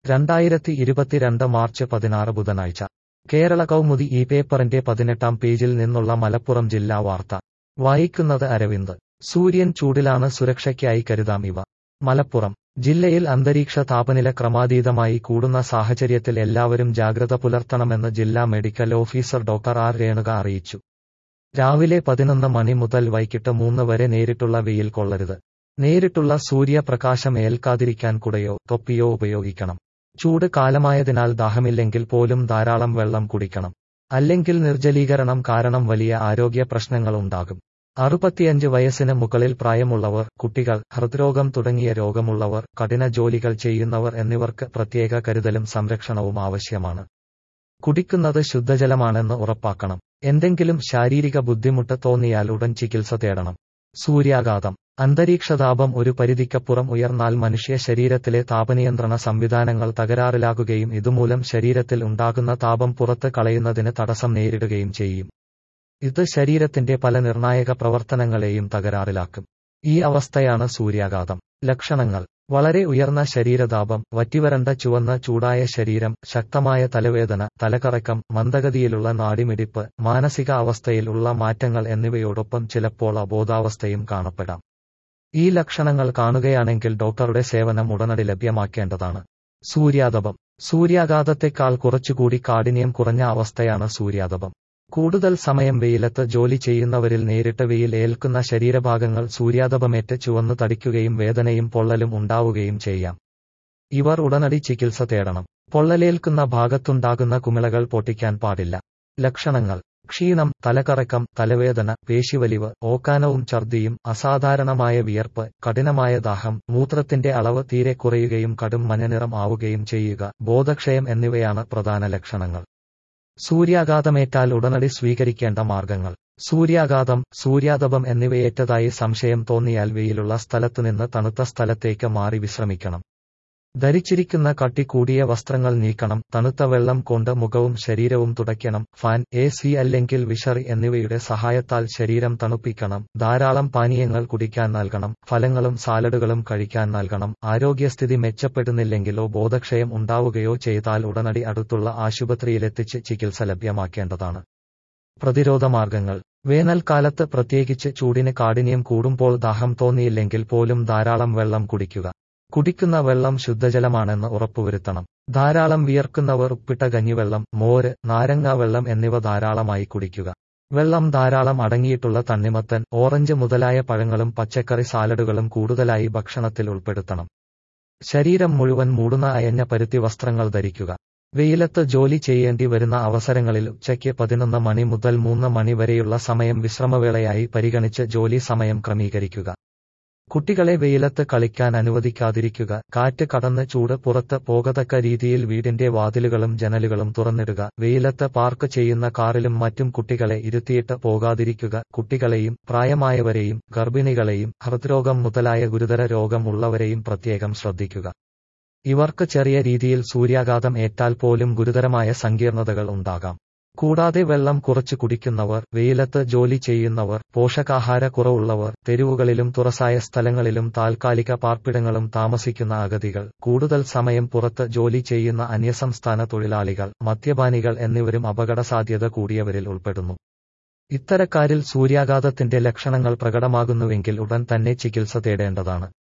രണ്ടായിരത്തി ഇരുപത്തിരണ്ട് മാർച്ച് പതിനാറ് ബുധനാഴ്ച കേരള കൗമുദി ഈ പേപ്പറിന്റെ പതിനെട്ടാം പേജിൽ നിന്നുള്ള മലപ്പുറം ജില്ലാ വാർത്ത വായിക്കുന്നത് അരവിന്ദ് സൂര്യൻ ചൂടിലാണ് സുരക്ഷയ്ക്കായി കരുതാം ഇവ മലപ്പുറം ജില്ലയിൽ അന്തരീക്ഷ താപനില ക്രമാതീതമായി കൂടുന്ന സാഹചര്യത്തിൽ എല്ലാവരും ജാഗ്രത പുലർത്തണമെന്ന് ജില്ലാ medical officer doctor R Renuka അറിയിച്ചു രാവിലെ പതിനൊന്ന് മണി മുതൽ വൈകിട്ട് മൂന്ന് വരെ നേരിട്ടുള്ള വെയിൽ കൊള്ളരുത് നേരിട്ടുള്ള സൂര്യപ്രകാശം ഏൽക്കാതിരിക്കാൻ കുടയോ തൊപ്പിയോ ഉപയോഗിക്കണം ചൂട് കാലമായതിനാൽ ദാഹമില്ലെങ്കിൽ പോലും ധാരാളം വെള്ളം കുടിക്കണം അല്ലെങ്കിൽ നിർജ്ജലീകരണം കാരണം വലിയ ആരോഗ്യ പ്രശ്നങ്ങൾ ഉണ്ടാകും അറുപത്തിയഞ്ച് വയസ്സിന് മുകളിൽ പ്രായമുള്ളവർ കുട്ടികൾ ഹൃദ്രോഗം തുടങ്ങിയ രോഗമുള്ളവർ കഠിന ജോലികൾ ചെയ്യുന്നവർ എന്നിവർക്ക് പ്രത്യേക കരുതലും സംരക്ഷണവും ആവശ്യമാണ് കുടിക്കുന്നത് ശുദ്ധജലമാണെന്ന് ഉറപ്പാക്കണം എന്തെങ്കിലും ശാരീരിക ബുദ്ധിമുട്ട് തോന്നിയാൽ ഉടൻ ചികിത്സ തേടണം സൂര്യാഘാതം അന്തരീക്ഷതാപം ഒരു പരിധിക്കപ്പുറം ഉയർന്നാൽ മനുഷ്യ ശരീരത്തിലെ താപനിയന്ത്രണ സംവിധാനങ്ങൾ തകരാറിലാകുകയും ഇതുമൂലം ശരീരത്തിൽ ഉണ്ടാകുന്ന താപം പുറത്ത് കളയുന്നതിന് തടസ്സം നേരിടുകയും ചെയ്യും ഇത് ശരീരത്തിന്റെ പല നിർണായക പ്രവർത്തനങ്ങളെയും തകരാറിലാക്കും ഈ അവസ്ഥയാണ് സൂര്യാഘാതം ലക്ഷണങ്ങൾ വളരെ ഉയർന്ന ശരീരതാപം വറ്റിവരണ്ട ചുവന്ന ചൂടായ ശരീരം ശക്തമായ തലവേദന തലകറക്കം മന്ദഗതിയിലുള്ള നാടിമിടിപ്പ് മാനസിക അവസ്ഥയിൽ ഉള്ള മാറ്റങ്ങൾ എന്നിവയോടൊപ്പം ചിലപ്പോൾ അബോധാവസ്ഥയും കാണപ്പെടാം ഈ ലക്ഷണങ്ങൾ കാണുകയാണെങ്കിൽ ഡോക്ടറുടെ സേവനം ഉടനടി ലഭ്യമാക്കേണ്ടതാണ് സൂര്യാതപം സൂര്യാഘാതത്തെക്കാൾ കുറച്ചുകൂടി കാഠിന്യം കുറഞ്ഞ അവസ്ഥയാണ് സൂര്യാതപം കൂടുതൽ സമയം വെയിലത്ത് ജോലി ചെയ്യുന്നവരിൽ നേരിട്ട് വെയിൽ ഏൽക്കുന്ന ശരീരഭാഗങ്ങൾ സൂര്യാതപമേറ്റ് ചുവന്നു തടിക്കുകയും വേദനയും പൊള്ളലും ഉണ്ടാവുകയും ചെയ്യാം ഇവർ ഉടനടി ചികിത്സ തേടണം പൊള്ളലേൽക്കുന്ന ഭാഗത്തുണ്ടാകുന്ന കുമിളകൾ പൊട്ടിക്കാൻ പാടില്ല ലക്ഷണങ്ങൾ ക്ഷീണം തലകറക്കം തലവേദന പേശിവലിവ് ഓക്കാനവും ഛർദിയും അസാധാരണമായ വിയർപ്പ് കഠിനമായ ദാഹം മൂത്രത്തിന്റെ അളവ് തീരെ കുറയുകയും കടും മഞ്ഞനിറം ആവുകയും ചെയ്യുക ബോധക്ഷയം എന്നിവയാണ് പ്രധാന ലക്ഷണങ്ങൾ സൂര്യാഘാതമേറ്റാൽ ഉടനടി സ്വീകരിക്കേണ്ട മാർഗങ്ങൾ സൂര്യാഘാതം സൂര്യാതപം എന്നിവയേറ്റതായി സംശയം തോന്നിയാൽ വെയിലുള്ള സ്ഥലത്തുനിന്ന് തണുത്ത സ്ഥലത്തേക്ക് മാറി വിശ്രമിക്കണം ധരിച്ചിരിക്കുന്ന കട്ടി കൂടിയ വസ്ത്രങ്ങൾ നീക്കണം തണുത്ത വെള്ളം കൊണ്ട് മുഖവും ശരീരവും തുടയ്ക്കണം ഫാൻ എ സി അല്ലെങ്കിൽ വിഷറി എന്നിവയുടെ സഹായത്താൽ ശരീരം തണുപ്പിക്കണം ധാരാളം പാനീയങ്ങൾ കുടിക്കാൻ നൽകണം ഫലങ്ങളും സാലഡുകളും കഴിക്കാൻ നൽകണം ആരോഗ്യസ്ഥിതി മെച്ചപ്പെടുന്നില്ലെങ്കിലോ ബോധക്ഷയം ഉണ്ടാവുകയോ ചെയ്താൽ ഉടനടി അടുത്തുള്ള ആശുപത്രിയിലെത്തിച്ച് ചികിത്സ ലഭ്യമാക്കേണ്ടതാണ് പ്രതിരോധ മാർഗങ്ങൾ വേനൽക്കാലത്ത് പ്രത്യേകിച്ച് ചൂടിന് കാഠിന്യം കൂടുമ്പോൾ ദാഹം തോന്നിയില്ലെങ്കിൽ പോലും ധാരാളം വെള്ളം കുടിക്കുക കുടിക്കുന്ന വെള്ളം ശുദ്ധജലമാണെന്ന് ഉറപ്പുവരുത്തണം ധാരാളം വിയർക്കുന്നവർ ഉപ്പിട്ട കഞ്ഞിവെള്ളം മോര് നാരങ്ങ വെള്ളം എന്നിവ ധാരാളമായി കുടിക്കുക വെള്ളം ധാരാളം അടങ്ങിയിട്ടുള്ള തണ്ണിമത്തൻ ഓറഞ്ച് മുതലായ പഴങ്ങളും പച്ചക്കറി സാലഡുകളും കൂടുതലായി ഭക്ഷണത്തിൽ ഉൾപ്പെടുത്തണം ശരീരം മുഴുവൻ മൂടുന്ന അയഞ്ഞ പരുത്തി വസ്ത്രങ്ങൾ ധരിക്കുക വെയിലത്ത് ജോലി ചെയ്യേണ്ടി വരുന്ന അവസരങ്ങളിൽ ഉച്ചയ്ക്ക് പതിനൊന്ന് മണി മുതൽ മൂന്ന് മണി വരെയുള്ള സമയം വിശ്രമവേളയായി പരിഗണിച്ച് ജോലി സമയം ക്രമീകരിക്കുക കുട്ടികളെ വെയിലത്ത് കളിക്കാൻ അനുവദിക്കാതിരിക്കുക കാറ്റ് കടന്ന് ചൂട് പുറത്ത് പോകത്തക്ക രീതിയിൽ വീടിന്റെ വാതിലുകളും ജനലുകളും തുറന്നിടുക വെയിലത്ത് പാർക്ക് ചെയ്യുന്ന കാറിലും മറ്റും കുട്ടികളെ ഇരുത്തിയിട്ട് പോകാതിരിക്കുക കുട്ടികളെയും പ്രായമായവരെയും ഗർഭിണികളെയും ഹൃദ്രോഗം മുതലായ ഗുരുതര രോഗം ഉള്ളവരെയും പ്രത്യേകം ശ്രദ്ധിക്കുക ഇവർക്ക് ചെറിയ രീതിയിൽ സൂര്യാഘാതം ഏറ്റാൽ പോലും ഗുരുതരമായ സങ്കീർണതകൾ ഉണ്ടാകാം കൂടാതെ വെള്ളം കുറച്ച് കുടിക്കുന്നവർ വെയിലത്ത് ജോലി ചെയ്യുന്നവർ പോഷകാഹാര കുറവുള്ളവർ തെരുവുകളിലും തുറസായ സ്ഥലങ്ങളിലും താൽക്കാലിക പാർപ്പിടങ്ങളും താമസിക്കുന്ന അഗതികൾ കൂടുതൽ സമയം പുറത്ത് ജോലി ചെയ്യുന്ന അന്യസംസ്ഥാന തൊഴിലാളികൾ മദ്യപാനികൾ എന്നിവരും അപകട സാധ്യത കൂടിയവരിൽ ഉൾപ്പെടുന്നു ഇത്തരക്കാരിൽ സൂര്യാഘാതത്തിന്റെ ലക്ഷണങ്ങൾ പ്രകടമാകുന്നുവെങ്കിൽ ഉടൻ തന്നെ ചികിത്സ തേടേണ്ടതാണ്